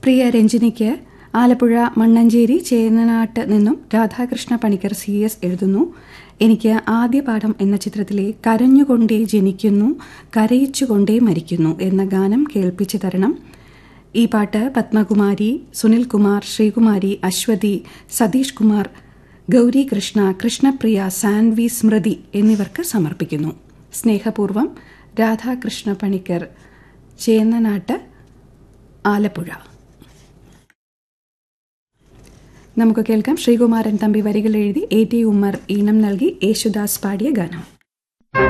പ്രിയ രഞ്ജിനിക്ക് ആലപ്പുഴ മണ്ണഞ്ചേരി ചേന്നനാട്ട് നിന്നും Radhakrishna Panicker C S എഴുതുന്നു എനിക്ക് ആദ്യ പാഠം എന്ന ചിത്രത്തിലെ കരഞ്ഞുകൊണ്ടേ ജനിക്കുന്നു കരയിച്ചുകൊണ്ടേ മരിക്കുന്നു എന്ന ഗാനം കേൾപ്പിച്ചു തരണം ഈ പാട്ട് പത്മകുമാരി സുനിൽകുമാർ ശ്രീകുമാരി അശ്വതി സതീഷ് കുമാർ ഗൗരി കൃഷ്ണ കൃഷ്ണപ്രിയ സാൻവി സ്മൃതി എന്നിവർക്ക് സമർപ്പിക്കുന്നു സ്നേഹപൂർവം രാധാകൃഷ്ണ പണിക്കർ ചേന്നനാട്ട് ആലപ്പുഴ നമുക്ക് കേൾക്കാം ശ്രീകുമാരൻ തമ്പി വരികൾ എഴുതി എ ടി ഉമ്മർ ഈണം നൽകി യേശുദാസ് പാടിയ ഗാനം